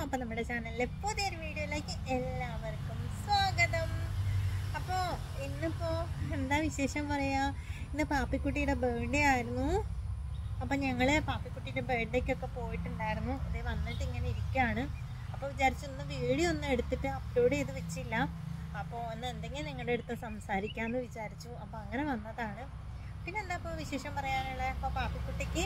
അപ്പം നമ്മുടെ ചാനലിലെ പുതിയൊരു വീഡിയോയിലേക്ക് എല്ലാവർക്കും സ്വാഗതം അപ്പോൾ ഇന്നിപ്പോൾ എന്താ വിശേഷം പറയാ ഇന്ന് പാപ്പിക്കുട്ടിയുടെ ബർത്ത്ഡേ ആയിരുന്നു അപ്പം ഞങ്ങൾ പാപ്പിക്കുട്ടിയുടെ ബർത്ത്ഡേക്കൊക്കെ പോയിട്ടുണ്ടായിരുന്നു ഇത് വന്നിട്ട് ഇങ്ങനെ ഇരിക്കുകയാണ് അപ്പോൾ വിചാരിച്ചു ഇന്ന് വീഡിയോ ഒന്നും എടുത്തിട്ട് അപ്ലോഡ് ചെയ്ത് വെച്ചില്ല അപ്പോൾ ഒന്ന് എന്തെങ്കിലും നിങ്ങളുടെ അടുത്ത് സംസാരിക്കാമെന്ന് വിചാരിച്ചു അപ്പോൾ അങ്ങനെ വന്നതാണ് പിന്നെ എന്താ ഇപ്പോൾ വിശേഷം പറയാനുള്ളത് അപ്പോൾ പാപ്പിക്കുട്ടിക്ക്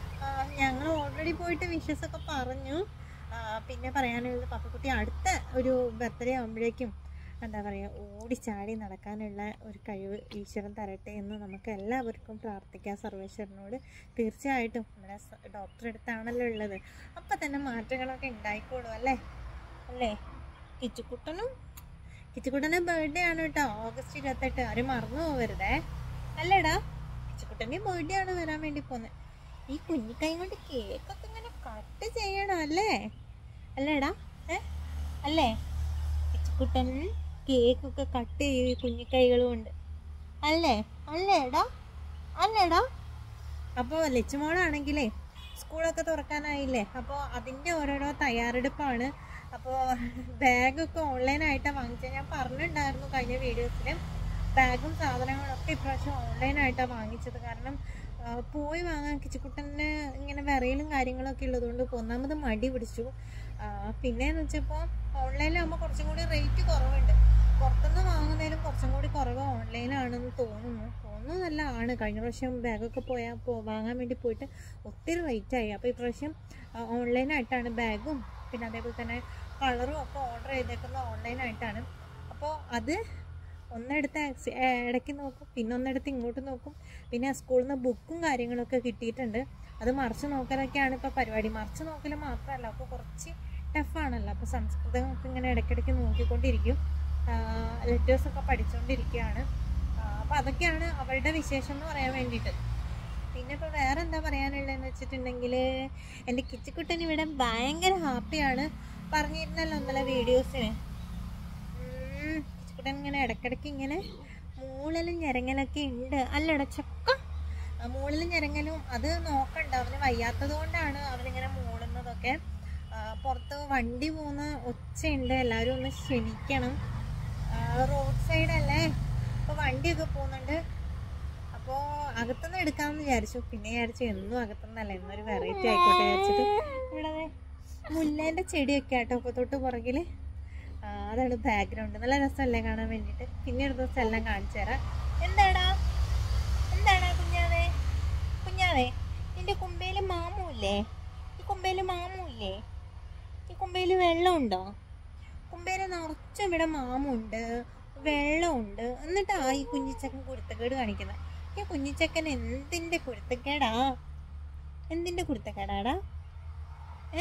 ഞങ്ങൾ ഓൾറെഡി പോയിട്ട് വിഷസ് ഒക്കെ പറഞ്ഞു ആ, പിന്നെ പറയാനുള്ളത് പാപ്പിക്കുട്ടി അടുത്ത ഒരു ബർത്ത്ഡേ ആകുമ്പോഴേക്കും എന്താ പറയുക ഓടിച്ചാടി നടക്കാനുള്ള ഒരു കഴിവ് ഈശ്വരൻ തരട്ടെ എന്ന് നമുക്ക് എല്ലാവർക്കും പ്രാർത്ഥിക്കാം സർവേശ്വരനോട് തീർച്ചയായിട്ടും നമ്മുടെ ഡോക്ടർ അടുത്താണല്ലോ ഉള്ളത് അപ്പം തന്നെ മാറ്റങ്ങളൊക്കെ ഉണ്ടായിക്കോളും അല്ലേ അല്ലേ കിച്ചുക്കുട്ടനും കിച്ചുക്കുട്ടൻ്റെ ബർത്ത്ഡേ ആണ് കേട്ടോ ഓഗസ്റ്റ് ഇരുപത്തെട്ട് ആരും മറന്നു പോകരുതേ അല്ലേടാ കിച്ചുക്കുട്ടൻ്റെ ബർത്ത്ഡേ ആണ് വരാൻ വേണ്ടി പോകുന്നത് ഈ കുഞ്ഞിക്കൈ കൊണ്ട് കേക്കൊക്കെ ഇങ്ങനെ കട്ട് ചെയ്യണം അല്ലേ അല്ലേടാ ഏ അല്ലേ കിച്ചുക്കുട്ടൻ കേക്കൊക്കെ കട്ട് ചെയ്യും ഈ കുഞ്ഞിക്കൈകൾ കൊണ്ട് അല്ലേ അല്ലേടാ അല്ലേടാ അപ്പോൾ ലച്ചുമോളാണെങ്കിലേ സ്കൂളൊക്കെ തുറക്കാനായില്ലേ അപ്പോൾ അതിൻ്റെ ഓരോരോ തയ്യാറെടുപ്പാണ് അപ്പോൾ ബാഗൊക്കെ ഓൺലൈനായിട്ടാണ് വാങ്ങിച്ചത് ഞാൻ പറഞ്ഞിട്ടുണ്ടായിരുന്നു കഴിഞ്ഞ വീഡിയോസിൽ ബാഗും സാധനങ്ങളൊക്കെ ഇപ്രാവശ്യം ഓൺലൈനായിട്ടാണ് വാങ്ങിച്ചത് കാരണം ആ, പോയി വാങ്ങാൻ കിച്ചുക്കുട്ടന് ഇങ്ങനെ വിറയലും കാര്യങ്ങളൊക്കെ ഉള്ളതുകൊണ്ട് ഒന്നാമത് മടി പിടിച്ചു ആ, പിന്നെയെന്ന് വെച്ചപ്പോൾ ഓൺലൈനിലാകുമ്പോൾ കുറച്ചും കൂടി റേറ്റ് കുറവുണ്ട് പുറത്തുനിന്ന് വാങ്ങുന്നതിലും കുറച്ചും കൂടി കുറവ് ഓൺലൈനാണെന്ന് തോന്നുന്നു തോന്നുന്നു നല്ല ആണ് കഴിഞ്ഞ പ്രാവശ്യം ബാഗൊക്കെ പോയാൽ പോ വാങ്ങാൻ വേണ്ടി പോയിട്ട് ഒത്തിരി റേറ്റായി അപ്പോൾ ഇപ്രാവശ്യം ഓൺലൈനായിട്ടാണ് ബാഗും പിന്നെ അതേപോലെ തന്നെ കളറും ഒക്കെ ഓർഡർ ചെയ്തേക്കുന്നത് ഓൺലൈനായിട്ടാണ് അപ്പോൾ അത് ഒന്നെടുത്ത് ആക്സി ഇടയ്ക്ക് നോക്കും പിന്നെ ഒന്നെടുത്ത് ഇങ്ങോട്ട് നോക്കും പിന്നെ സ്കൂളിൽ നിന്ന് ബുക്കും കാര്യങ്ങളൊക്കെ കിട്ടിയിട്ടുണ്ട് അത് മറിച്ച് നോക്കലൊക്കെയാണ് ഇപ്പോൾ പരിപാടി മറിച്ച് നോക്കൽ മാത്രമല്ല അപ്പോൾ കുറച്ച് ടഫാണല്ലോ അപ്പോൾ സംസ്കൃതം ഒക്കെ ഇങ്ങനെ ഇടയ്ക്കിടയ്ക്ക് നോക്കിക്കൊണ്ടിരിക്കും ലെറ്റേഴ്സൊക്കെ പഠിച്ചുകൊണ്ടിരിക്കുകയാണ് അപ്പോൾ അതൊക്കെയാണ് അവളുടെ വിശേഷം എന്ന് പറയാൻ വേണ്ടിയിട്ട് പിന്നെ ഇപ്പോൾ വേറെ എന്താ പറയാനുള്ളതെന്ന് വെച്ചിട്ടുണ്ടെങ്കിൽ എൻ്റെ കിച്ചിക്കുട്ടൻ ഇവിടെ ഭയങ്കര ഹാപ്പിയാണ് പറഞ്ഞിരുന്നല്ലോ ഇന്നലെ വീഡിയോസിന് കിച്ചിക്കുട്ടൻ ഇങ്ങനെ ഇടയ്ക്കിടയ്ക്ക് ഇങ്ങനെ മൂളലും ഞരങ്ങലൊക്കെ ഉണ്ട് അല്ലടാ ചക്ക ആ മൂളലും ഞരങ്ങലും അത് നോക്കണ്ട അവന് വയ്യാത്തത് കൊണ്ടാണ് അവനിങ്ങനെ മൂളുന്നതൊക്കെ ആ, പുറത്ത് വണ്ടി പോകുന്ന ഒച്ചയുണ്ട് എല്ലാവരും ഒന്ന് ക്ഷമിക്കണം റോഡ് സൈഡല്ലേ അപ്പോൾ വണ്ടിയൊക്കെ പോകുന്നുണ്ട് അപ്പോൾ അകത്തുനിന്ന് എടുക്കാമെന്ന് വിചാരിച്ചു പിന്നെ വിചാരിച്ചു എന്നും അകത്തുനിന്നല്ല എന്നൊരു വെറൈറ്റി ആയിക്കോട്ടെ വിചാരിച്ചിട്ട് ഇവിടെ ദേ മുല്ലേൻ്റെ ചെടിയൊക്കെ ആട്ടോ അപ്പോൾ തൊട്ട് പുറകിൽ അതാണ് ബാക്ക്ഗ്രൗണ്ട് നല്ല രസമല്ലേ കാണാൻ വേണ്ടിയിട്ട് പിന്നെ ഒരു ദിവസം എല്ലാം കാണിച്ചു തരാം എന്താടാ എന്താടാ കുഞ്ഞാവേ കുഞ്ഞാവേ നിന്റെ കുമ്പയിൽ മാമുല്ലേ ഈ കുമ്പയിൽ മാമുല്ലേ ഈ കുമ്പയിൽ വെള്ളമുണ്ടോ കുമ്പയിൽ നിറച്ചും ഇവിടെ മാമുണ്ട് വെള്ളമുണ്ട് എന്നിട്ടാ ഈ കുഞ്ഞിച്ചക്കൻ കുരുത്തക്കേട് കാണിക്കുന്നത് ഈ കുഞ്ഞിച്ചക്കൻ എന്തിൻ്റെ കുരുത്തക്കേടാ എന്തിൻ്റെ കുരുത്തക്കേടാടാ ഏ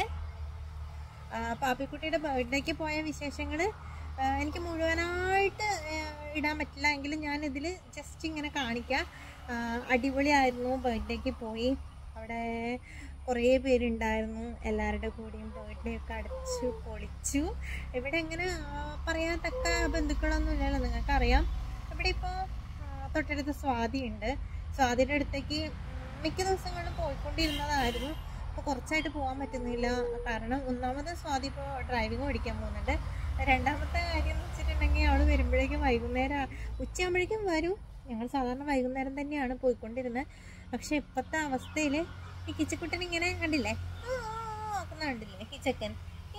ആ, പാപ്പിക്കുട്ടിയുടെ ബർത്ത്ഡേക്ക് പോയ വിശേഷങ്ങൾ എനിക്ക് മുഴുവനായിട്ട് ആ, ഇടാൻ പറ്റില്ല എങ്കിലും ഞാൻ ഇതിൽ ജസ്റ്റ് ഇങ്ങനെ കാണിക്കാം ആ, അടിപൊളിയായിരുന്നു ബർത്ത്ഡേക്ക് പോയി അവിടെ കുറേ പേരുണ്ടായിരുന്നു എല്ലാവരുടെ കൂടെയും ബർത്ത്ഡേ ഒക്കെ അടച്ചു പൊളിച്ചു ഇവിടെ ഇങ്ങനെ ആ, പറയാത്തക്ക ബന്ധുക്കളൊന്നും ഇല്ലല്ലോ നിങ്ങൾക്കറിയാം ഇവിടെ ഇപ്പോൾ തൊട്ടടുത്ത് സ്വാതിയുണ്ട് സ്വാതിയുടെ അടുത്തേക്ക് മിക്ക ദിവസങ്ങളിലും പോയിക്കൊണ്ടിരുന്നതായിരുന്നു അപ്പോൾ കുറച്ചായിട്ട് പോകാൻ പറ്റുന്നില്ല കാരണം ഒന്നാമത് സ്വാതി ഇപ്പോൾ ഡ്രൈവിംഗ് പഠിക്കാൻ പോകുന്നുണ്ട് രണ്ടാമത്തെ കാര്യം എന്ന് വെച്ചിട്ടുണ്ടെങ്കിൽ അവൾ വരുമ്പോഴേക്കും വൈകുന്നേരം ഉച്ചയാകുമ്പോഴേക്കും വരും ഞങ്ങൾ സാധാരണ വൈകുന്നേരം തന്നെയാണ് പോയിക്കൊണ്ടിരുന്നത് പക്ഷെ ഇപ്പോഴത്തെ അവസ്ഥയിൽ ഈ കിച്ചക്കുട്ടൻ ഇങ്ങനെ കണ്ടില്ലേ ആ, ആക്കുന്ന കണ്ടില്ലേ കിച്ചക്കൻ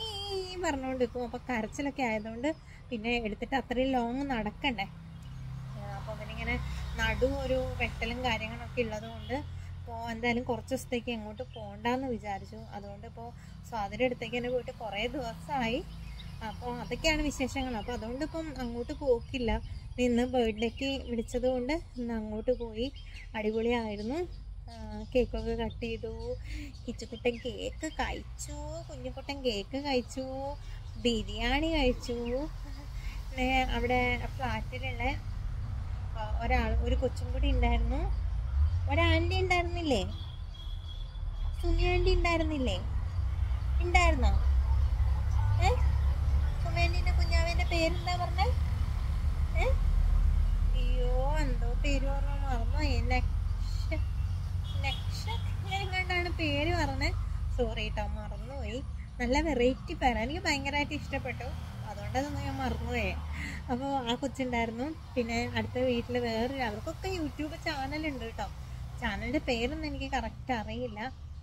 ഈ പറഞ്ഞുകൊണ്ട് നിൽക്കും അപ്പോൾ കരച്ചിലൊക്കെ ആയതുകൊണ്ട് പിന്നെ എടുത്തിട്ട് അത്രയും ലോങ് നടക്കണ്ടേ അപ്പോൾ അവനിങ്ങനെ നടു ഒരു വെട്ടലും കാര്യങ്ങളൊക്കെ ഉള്ളത് കൊണ്ട് ഇപ്പോൾ എന്തായാലും കുറച്ച് ദിവസത്തേക്ക് എങ്ങോട്ട് പോകണ്ടെന്ന് വിചാരിച്ചു അതുകൊണ്ട് ഇപ്പോൾ സ്വാതിയുടെ അടുത്തേക്ക് തന്നെ പോയിട്ട് കുറേ ദിവസമായി അപ്പോൾ അതൊക്കെയാണ് വിശേഷങ്ങൾ അപ്പോൾ അതുകൊണ്ട് ഇപ്പം അങ്ങോട്ട് പോക്കില്ല ഇന്ന് ബർത്ത്ഡേക്ക് വിളിച്ചത് കൊണ്ട് ഇന്ന് അങ്ങോട്ട് പോയി അടിപൊളിയായിരുന്നു ആ, കേക്കൊക്കെ കട്ട് ചെയ്തു കിച്ചുക്കുട്ടൻ കേക്ക് കഴിച്ചു കുഞ്ഞുകുട്ടൻ കേക്ക് കഴിച്ചു ബിരിയാണി കഴിച്ചു പിന്നെ അവിടെ ഫ്ലാറ്റിലുള്ള ആ, ഒരാൾ ഒരു കൊച്ചും കൂടി ഉണ്ടായിരുന്നു ഒരാൻറ്റി ഉണ്ടായിരുന്നില്ലേ സുമി ആൻറ്റി ഉണ്ടായിരുന്നില്ലേ ഉണ്ടായിരുന്നോ ഏ സുമി ആൻറ്റീൻ്റെ കുഞ്ഞാവേൻ്റെ പേരെന്താ പറഞ്ഞേ ഏ അയ്യോ എന്തോ പേര് പറഞ്ഞ മറന്നു നക്ഷ നക്ഷ ഇങ്ങനെ കണ്ടാണ് പേര് പറഞ്ഞത് സോറി കേട്ടോ മറന്നുപോയി നല്ല വെറൈറ്റി പേരാണ് എനിക്ക് ഭയങ്കരമായിട്ട് ഇഷ്ടപ്പെട്ടു അതുകൊണ്ടതൊന്നും ഞാൻ മറന്നുപോയേ അപ്പോൾ ആ കൊച്ചുണ്ടായിരുന്നു പിന്നെ അടുത്ത വീട്ടിൽ വേറൊരു അവർക്കൊക്കെ യൂട്യൂബ് ചാനലുണ്ട് കേട്ടോ ചാനലിൻ്റെ പേരൊന്നും എനിക്ക് കറക്റ്റ് അറിയില്ല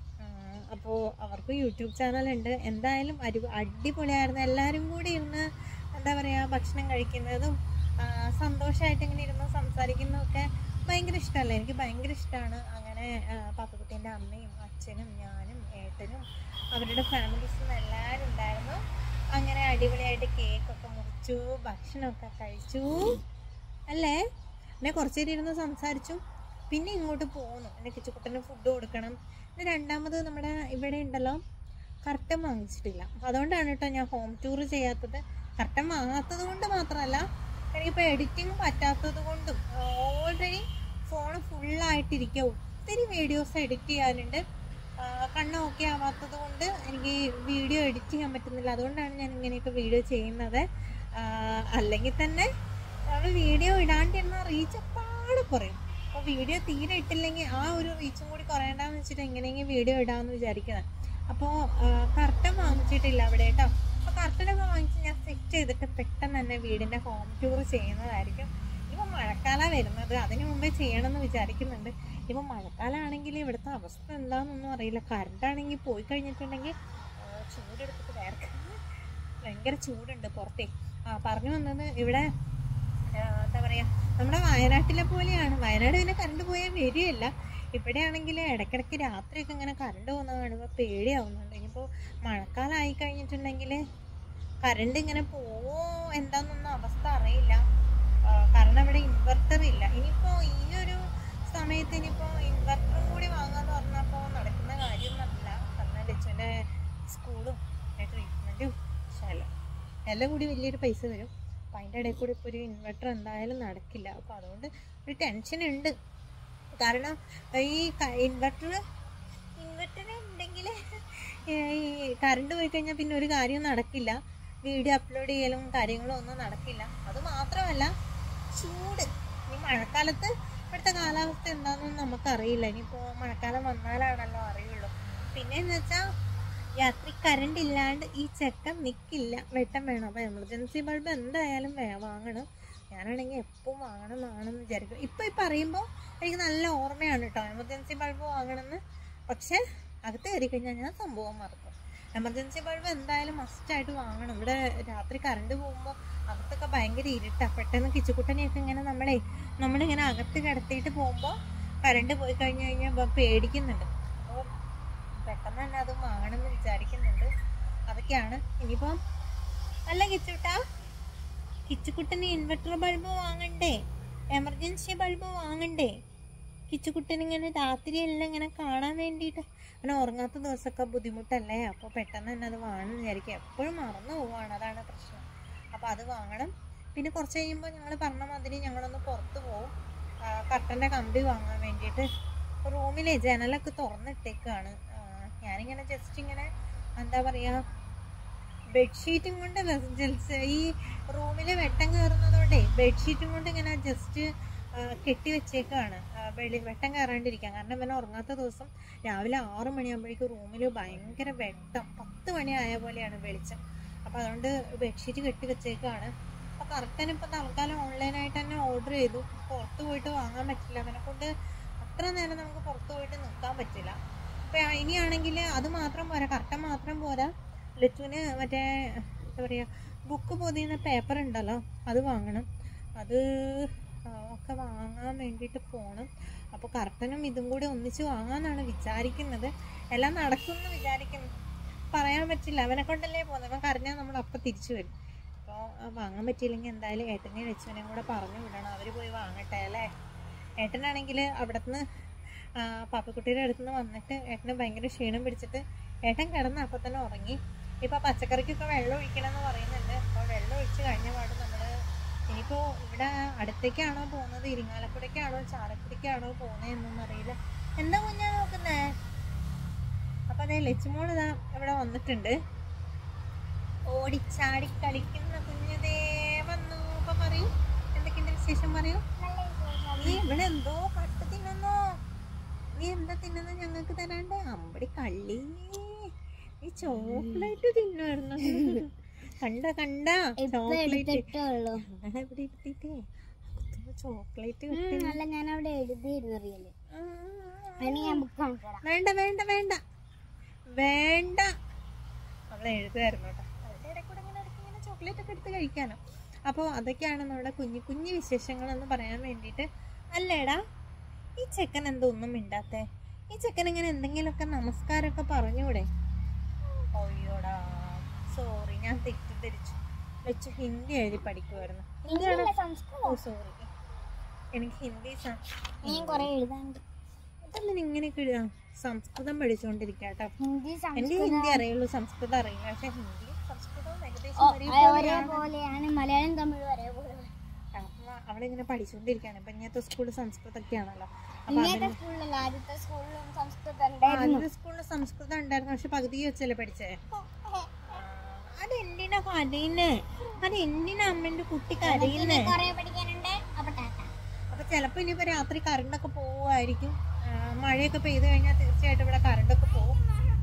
അപ്പോൾ അവർക്ക് യൂട്യൂബ് ചാനലുണ്ട് എന്തായാലും അടി അടിപൊളിയായിരുന്നു എല്ലാവരും കൂടി ഇരുന്ന് എന്താ പറയുക ഭക്ഷണം കഴിക്കുന്നതും സന്തോഷമായിട്ട് ഇങ്ങനെ ഇരുന്ന് സംസാരിക്കുന്നതൊക്കെ ഭയങ്കര ഇഷ്ടമല്ലേ എനിക്ക് ഭയങ്കര ഇഷ്ടമാണ് അങ്ങനെ പാപ്പക്കുട്ടീൻ്റെ അമ്മയും അച്ഛനും ഞാനും ഏട്ടനും അവരുടെ ഫാമിലീസും എല്ലാവരും ഉണ്ടായിരുന്നു അങ്ങനെ അടിപൊളിയായിട്ട് കേക്കൊക്കെ മുറിച്ചു ഭക്ഷണമൊക്കെ കഴിച്ചു അല്ലേ പിന്നെ കുറച്ച് നേരം ഇരുന്ന് സംസാരിച്ചു പിന്നെ ഇങ്ങോട്ട് പോന്നു എൻ്റെ കിച്ചുക്കുട്ടന് ഫുഡ് കൊടുക്കണം പിന്നെ രണ്ടാമത് നമ്മുടെ ഇവിടെ ഉണ്ടല്ലോ കർട്ടൻ വാങ്ങിച്ചിട്ടില്ല അപ്പോൾ അതുകൊണ്ടാണ് കേട്ടോ ഞാൻ ഹോം ടൂർ ചെയ്യാത്തത് കർട്ടൻ വാങ്ങാത്തത് കൊണ്ട് മാത്രമല്ല എനിക്കിപ്പോൾ എഡിറ്റിംഗ് പറ്റാത്തത് കൊണ്ടും ഓൾറെഡി ഫോൺ ഫുള്ളായിട്ടിരിക്കുക ഒത്തിരി വീഡിയോസ് എഡിറ്റ് ചെയ്യാനുണ്ട് ആ, കണ്ണ് ഓക്കെ ആവാത്തത് കൊണ്ട് എനിക്ക് വീഡിയോ എഡിറ്റ് ചെയ്യാൻ പറ്റുന്നില്ല അതുകൊണ്ടാണ് ഞാൻ ഇങ്ങനെയൊക്കെ വീഡിയോ ചെയ്യുന്നത് ആ, അല്ലെങ്കിൽ തന്നെ നമ്മൾ വീഡിയോ ഇടാണ്ടിരുന്ന റീച്ച് എപ്പാട് കുറയും അപ്പോൾ വീഡിയോ തീരെ ഇട്ടില്ലെങ്കിൽ ആ ഒരു റീച്ചും കൂടി കുറയണ്ടെന്ന് വെച്ചിട്ട് എങ്ങനെയെങ്കിലും വീഡിയോ ഇടാമെന്ന് വിചാരിക്കുന്നത് അപ്പോൾ കർട്ടൻ വാങ്ങിച്ചിട്ടില്ല അവിടെ കേട്ടോ അപ്പോൾ കർട്ടനൊക്കെ വാങ്ങിച്ച് ഞാൻ സെറ്റ് ചെയ്തിട്ട് പെട്ടെന്ന് തന്നെ വീടിൻ്റെ ഹോം ടൂർ ചെയ്യുന്നതായിരിക്കും ഇപ്പം മഴക്കാലം വരുന്നത് അതിന് മുമ്പേ ചെയ്യണമെന്ന് വിചാരിക്കുന്നുണ്ട് ഇപ്പം മഴക്കാലമാണെങ്കിൽ ഇവിടുത്തെ അവസ്ഥ എന്താണെന്നൊന്നും അറിയില്ല കറണ്ടാണെങ്കിൽ പോയി കഴിഞ്ഞിട്ടുണ്ടെങ്കിൽ ആ, ചൂടെടുത്തിട്ട് വേർക്ക ഭയങ്കര ചൂടുണ്ട് പുറത്തേ ആ പറഞ്ഞു വന്നത് ഇവിടെ ആ, എന്താ പറയുക നമ്മുടെ വയനാട്ടിലെ പോലെയാണ് വയനാട് പിന്നെ കറണ്ട് പോയാൽ വരികയില്ല ഇവിടെയാണെങ്കിൽ ഇടയ്ക്കിടയ്ക്ക് രാത്രിയൊക്കെ ഇങ്ങനെ കറണ്ട് പോകുന്നത് കാണുമ്പോൾ പേടിയാവുന്നുണ്ട് ഇനിയിപ്പോൾ മഴക്കാലമായി കഴിഞ്ഞിട്ടുണ്ടെങ്കിൽ കറണ്ട് ഇങ്ങനെ പോവോ എന്താണെന്നൊന്നും അവസ്ഥ അറിയില്ല ആ, കാരണം ഇവിടെ ഇൻവെർട്ടർ ഇല്ല ഇനിയിപ്പോൾ ഈ ഒരു സമയത്ത് ഇനിയിപ്പോൾ ഇൻവെർട്ടറും കൂടി വാങ്ങാന്ന് പറഞ്ഞപ്പോൾ നടക്കുന്ന കാര്യമൊന്നുമല്ല കാരണം ലച്ചുവിൻ്റെ സ്കൂളും ട്രീറ്റ്മെൻറ്റും ശാലം എല്ലാം കൂടി വലിയൊരു പൈസ വരും അപ്പം അതിൻ്റെ ഇടയിൽ കൂടി ഇപ്പോൾ ഒരു ഇൻവെർട്ടർ എന്തായാലും നടക്കില്ല അപ്പോൾ അതുകൊണ്ട് ഒരു ടെൻഷൻ ഉണ്ട് കാരണം ഈ ഇൻവെർട്ടർ ഇൻവെർട്ടർ ഉണ്ടെങ്കിൽ ഈ കറണ്ട് പോയി കഴിഞ്ഞാൽ പിന്നെ ഒരു കാര്യവും നടക്കില്ല വീഡിയോ അപ്ലോഡ് ചെയ്യലും കാര്യങ്ങളും ഒന്നും നടക്കില്ല അത് മാത്രമല്ല ചൂട് ഈ മഴക്കാലത്ത് ഇവിടുത്തെ കാലാവസ്ഥ എന്താണെന്നൊന്നും നമുക്കറിയില്ല ഇനിയിപ്പോൾ മഴക്കാലം വന്നാലാണല്ലോ അറിയുള്ളൂ പിന്നെ എന്ന് വെച്ചാൽ രാത്രി കറണ്ട് ഇല്ലാണ്ട് ഈ ചെക്കൻ നിൽക്കില്ല വെട്ടം വേണം അപ്പോൾ എമർജൻസി ബൾബ് എന്തായാലും വേ- വാങ്ങണം ഞാനാണെങ്കിൽ എപ്പോൾ വാങ്ങണം വാങ്ങണം എന്ന് വിചാരിക്കും ഇപ്പോൾ ഈ പറയുമ്പോൾ എനിക്ക് നല്ല ഓർമ്മയാണ് കേട്ടോ എമർജൻസി ബൾബ് വാങ്ങണമെന്ന് പക്ഷേ അകത്ത് കയറി കഴിഞ്ഞാൽ ഞാൻ സംഭവം മറക്കും എമർജൻസി ബൾബ് എന്തായാലും മസ്റ്റായിട്ട് വാങ്ങണം ഇവിടെ രാത്രി കറണ്ട് പോകുമ്പോൾ അകത്തൊക്കെ ഭയങ്കര ഇരുട്ടാ പെട്ടെന്ന് കിച്ചുക്കുട്ടനെയൊക്കെ ഇങ്ങനെ നമ്മളെ നമ്മളിങ്ങനെ അകത്ത് കിടത്തിയിട്ട് പോകുമ്പോൾ കറണ്ട് പോയി കഴിഞ്ഞ് കഴിഞ്ഞാൽ ഇപ്പൊ പേടിക്കുന്നുണ്ട് അപ്പോൾ പെട്ടെന്ന് തന്നെ അത് വാങ്ങണമെന്ന് വിചാരിക്കുന്നുണ്ട് അതൊക്കെയാണ് ഇനിയിപ്പം അല്ല കിച്ചുട്ടാ കിച്ചുക്കുട്ടന് ഇൻവെർട്ടർ ബൾബ് വാങ്ങണ്ടേ എമർജൻസി ബൾബ് വാങ്ങണ്ടേ കിച്ചുക്കുട്ടൻ ഇങ്ങനെ രാത്രിയെല്ലാം ഇങ്ങനെ കാണാൻ വേണ്ടിയിട്ട് അങ്ങനെ ഉറങ്ങാത്ത ദിവസമൊക്കെ ബുദ്ധിമുട്ടല്ലേ അപ്പോൾ പെട്ടെന്ന് തന്നെ അത് വാങ്ങണമെന്ന് വിചാരിക്കും എപ്പോഴും മറന്നു പോവാണ് അതാണ് പ്രശ്നം അപ്പോൾ അത് വാങ്ങണം പിന്നെ കുറച്ച് കഴിയുമ്പോൾ ഞങ്ങൾ പറഞ്ഞ മാതിരി ഞങ്ങളൊന്ന് പുറത്ത് പോകും കട്ടൻ്റെ കമ്പി വാങ്ങാൻ വേണ്ടിയിട്ട് റൂമിലെ ജനലൊക്കെ തുറന്നിട്ടേക്കാണ് ആ, ഞാനിങ്ങനെ ജസ്റ്റ് ഇങ്ങനെ എന്താ പറയുക ബെഡ്ഷീറ്റും കൊണ്ട് വെ- ജൽസ് ഈ റൂമിൽ വെട്ടം കയറുന്നതുകൊണ്ടേ ബെഡ്ഷീറ്റും കൊണ്ട് ഇങ്ങനെ ജസ്റ്റ് കെട്ടി വെച്ചേക്കാണ് ആ, വെളി വെട്ടം കയറാണ്ടിരിക്കാൻ കാരണം ഇവനെ ഉറങ്ങാത്ത ദിവസം രാവിലെ ആറു മണിയാകുമ്പോഴേക്കും റൂമിൽ ഭയങ്കര വെട്ടം പത്ത് മണിയായ പോലെയാണ് വെളിച്ചം അപ്പോൾ അതുകൊണ്ട് ബെഡ്ഷീറ്റ് കെട്ടി വെച്ചേക്കാണ് അപ്പോൾ കറക്റ്റന് ഇപ്പോൾ തൽക്കാലം ഓൺലൈനായിട്ട് തന്നെ ഓർഡർ ചെയ്തു പുറത്ത് പോയിട്ട് വാങ്ങാൻ പറ്റില്ല അവനെ കൊണ്ട് അത്ര നേരം നമുക്ക് പുറത്ത് പോയിട്ട് നിൽക്കാൻ പറ്റില്ല അപ്പോൾ ഇനിയാണെങ്കിൽ അത് മാത്രം പോരാ കറക്റ്റൻ മാത്രം പോരാ ലച്ചുവിന് മറ്റേ എന്താ പറയുക ബുക്ക് പൊതിയുന്ന പേപ്പർ ഉണ്ടല്ലോ അത് വാങ്ങണം അത് ആ, ഒക്കെ വാങ്ങാൻ വേണ്ടിയിട്ട് പോകണം അപ്പോൾ കർട്ടനും ഇതും കൂടി ഒന്നിച്ച് വാങ്ങാമെന്നാണ് വിചാരിക്കുന്നത് എല്ലാം നടക്കുമെന്ന് വിചാരിക്കുന്നു പറയാൻ പറ്റില്ല അവനെ കൊണ്ടല്ലേ പോകുന്നത് അവൻ കരഞ്ഞാൽ നമ്മൾ അപ്പം തിരിച്ചു വരും അപ്പോൾ വാങ്ങാൻ പറ്റിയില്ലെങ്കിൽ എന്തായാലും ഏട്ടനെയും ലച്ചുവിനെയും കൂടെ പറഞ്ഞു വിടണം അവർ പോയി വാങ്ങട്ടെ അല്ലേ ഏട്ടനാണെങ്കിൽ അവിടുന്ന് പാപ്പക്കുട്ടിയുടെ അടുത്ത് നിന്ന് വന്നിട്ട് ഏട്ടന് ഭയങ്കര ക്ഷീണം പിടിച്ചിട്ട് ഏട്ടൻ കിടന്ന് അപ്പം തന്നെ ഉറങ്ങി ഇപ്പം പച്ചക്കറിക്കൊക്കെ വെള്ളം ഒഴിക്കണമെന്ന് പറയുന്നുണ്ട് അപ്പോൾ വെള്ളം ഒഴിച്ച് കഴിഞ്ഞ പാട് നമ്മൾ ഇനിയിപ്പോൾ ഇവിടെ അടുത്തേക്കാണോ പോകുന്നത് ഇരിങ്ങാലക്കുടയ്ക്കാണോ ചാലക്കുടിക്കാണോ പോകുന്നത് എന്നൊന്നും അറിയില്ല എന്താ കുഞ്ഞാ നോക്കുന്നേ അപ്പം അതേ ലച്ചുമോൾ ഇതാ ഇവിടെ വന്നിട്ടുണ്ട് ഓടിച്ചാടി കളിക്കുന്ന കുഞ്ഞതേ വന്നു ഇപ്പം പറയൂ എന്തൊക്കെയുണ്ട് വിശേഷം പറയൂ നീ ഇവിടെ എന്തോ കട്ട് തിന്നുന്നോ നീ എന്താ തിന്നുന്നത് ഞങ്ങൾക്ക് തരാണ്ട് അമ്പടി കള്ളി ഈ ചോക്ലേറ്റ് തിന്നുമായിരുന്നു കണ്ട കണ്ട ഇപ്പൊ ചോക്ലേറ്റ് എടുത്തിട്ടേ ഉള്ളൂ ഇവിടെ ഇരുത്തിട്ടേ ചോക്ലേറ്റ് ഉം, അല്ല ഞാൻ അവിടെ എഴുതിയിരുന്നു റിയല് അതിന് ഞാൻ ബുക്ക് കാണിച്ചു തരാം വേണ്ട വേണ്ട വേണ്ട വേണ്ട അവൾ എഴുതുമായിരുന്നു കേട്ടോ അതിൻ്റെ ഇടയിൽ കൂടെ ഇങ്ങനെ ഇടയ്ക്ക് ഇങ്ങനെ ചോക്ലേറ്റ് ഒക്കെ എടുത്ത് കഴിക്കാനോ അപ്പോൾ അതൊക്കെയാണ് നമ്മുടെ കുഞ്ഞു കുഞ്ഞു വിശേഷങ്ങളെന്ന് പറയാൻ വേണ്ടിയിട്ട് അല്ലേടാ ഈ ചെക്കൻ എന്തോ ഒന്നും മിണ്ടാത്തേ ഈ ചെക്കൻ ഇങ്ങനെ എന്തെങ്കിലുമൊക്കെ നമസ്കാരമൊക്കെ പറഞ്ഞൂടെ അയ്യോടാ സോറി ഞാൻ തെറ്റിദ്ധരിച്ചു വെച്ച് ഹിന്ദി എഴുതി പഠിക്കുമായിരുന്നു ഹിന്ദിയല്ല സംസ്കൃതം ഓ സോറി എനിക്ക് ഹിന്ദി സം- ഞാൻ കൊറേ എഴുതാണ്ട് അതല്ല ഇങ്ങനെയൊക്കെ എഴുതാം സംസ്കൃതം പഠിച്ചുകൊണ്ടിരിക്കുക കേട്ടോ ഹിന്ദി എനിക്ക് സംസ്കൃതം ഹിന്ദി അറിയുള്ളൂ സംസ്കൃതം അറിയില്ല പക്ഷെ ഹിന്ദി സംസ്കൃതവും ഓ, ഏകദേശം ആ, ഒരേപോലെയാണ്. ഒരേപോലെയാണ് മലയാളം തമിഴ് ഒരേപോലെ അപ്പൊ അവളിങ്ങനെ പഠിച്ചുകൊണ്ടിരിക്കുകയാണ് ഇപ്പൊ ഇങ്ങനത്തെ സ്കൂളിൽ സംസ്കൃതമൊക്കെയാണല്ലോ അപ്പൊ ഇങ്ങനത്തെ സ്കൂളിലല്ല ആദ്യത്തെ സ്കൂളിലും സംസ്കൃതം ഉണ്ടായിരുന്നു ആദ്യത്തെ സ്കൂളിൽ സംസ്കൃതം ഉണ്ടായിരുന്നു പക്ഷെ പകുതി വെച്ചല്ലേ പഠിച്ചേ അതെന്തിനാ കരയുന്നേ അതെന്തിനാ അമ്മന്റെ കുട്ടി കരയുന്നേ കൊറേ പഠിക്കാനുണ്ട് അപ്പൊ ടാറ്റ അപ്പൊ ചിലപ്പോ ഇനിയിപ്പോ രാത്രി കറണ്ടൊക്കെ പോവുമായിരിക്കും ആ, മഴയൊക്കെ പെയ്തു കഴിഞ്ഞാൽ തീർച്ചയായിട്ടും ഇവിടെ കറണ്ടൊക്കെ പോകും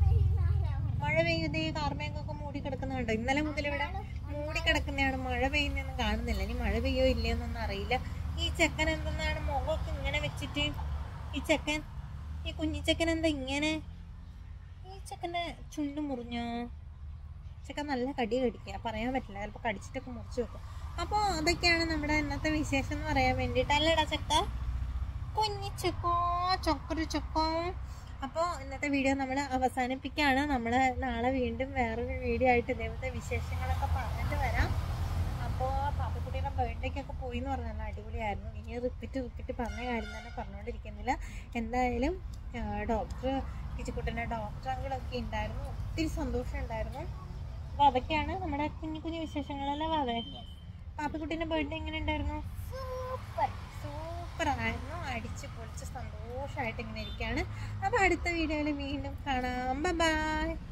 മഴ പെയ്യുന്നത് ഈ കാർമേഘമൊക്കെ മൂടി കിടക്കുന്നുണ്ട് ഇന്നലെ മുതൽ ഇവിടെ മൂടി കിടക്കുന്നതാണ് മഴ പെയ്യുന്നൊന്നും കാണുന്നില്ല ഇനി മഴ പെയ്യോ ഇല്ലയോന്നൊന്നും അറിയില്ല ഈ ചെക്കൻ എന്തെന്നാണ് മുഖമൊക്കെ ഇങ്ങനെ വെച്ചിട്ട് ഈ ചെക്കൻ ഈ കുഞ്ഞിച്ചക്കൻ എന്താ ഇങ്ങനെ ഈ ചെക്കൻ്റെ ചുണ്ട് മുറിഞ്ഞോ ചെക്കൻ നല്ല കടി കടിക്കുക പറയാൻ പറ്റില്ല ചിലപ്പോൾ കടിച്ചിട്ടൊക്കെ മുറിച്ച് വെക്കും അപ്പോൾ അതൊക്കെയാണ് നമ്മുടെ ഇന്നത്തെ വിശേഷം എന്ന് പറയാൻ വേണ്ടിയിട്ട് അല്ലേടാ ചെക്ക കുഞ്ഞിച്ചക്കോ ചൊക്കൊരു ചൊക്കോ അപ്പോൾ ഇന്നത്തെ വീഡിയോ നമ്മൾ അവസാനിപ്പിക്കുകയാണ് നമ്മൾ നാളെ വീണ്ടും വേറൊരു വീഡിയോ ആയിട്ട് ഇതേപോലത്തെ വിശേഷങ്ങളൊക്കെ പറഞ്ഞിട്ട് വരാം അപ്പോൾ പാപ്പക്കുട്ടിയുടെ ബർത്ത്ഡേക്കൊക്കെ പോയി എന്ന് പറഞ്ഞാൽ നല്ല അടിപൊളിയായിരുന്നു ഇനി റിപ്പീറ്റ് റിപ്പീറ്റ് പറഞ്ഞ കാര്യം തന്നെ പറഞ്ഞുകൊണ്ടിരിക്കുന്നില്ല എന്തായാലും ഡോക്ടർ കിച്ചിക്കുട്ടൻ്റെ ഡോക്ടർ അങ്കിളൊക്കെ ഉണ്ടായിരുന്നു ഒത്തിരി സന്തോഷം ഉണ്ടായിരുന്നു അപ്പോൾ അതൊക്കെയാണ് നമ്മുടെ കുഞ്ഞു കുഞ്ഞു വിശേഷങ്ങളല്ലേ വാവേ പാപ്പക്കുട്ടീൻ്റെ ബർത്ത്ഡേ എങ്ങനെ ഉണ്ടായിരുന്നു സൂപ്പർ സൂപ്പർ ആയിരുന്നു അടിച്ച് പൊളിച്ച് സന്തോഷമായിട്ട് ഇങ്ങനെ ഇരിക്കുകയാണ് അപ്പോൾ അടുത്ത വീഡിയോയിൽ വീണ്ടും കാണാം ബൈ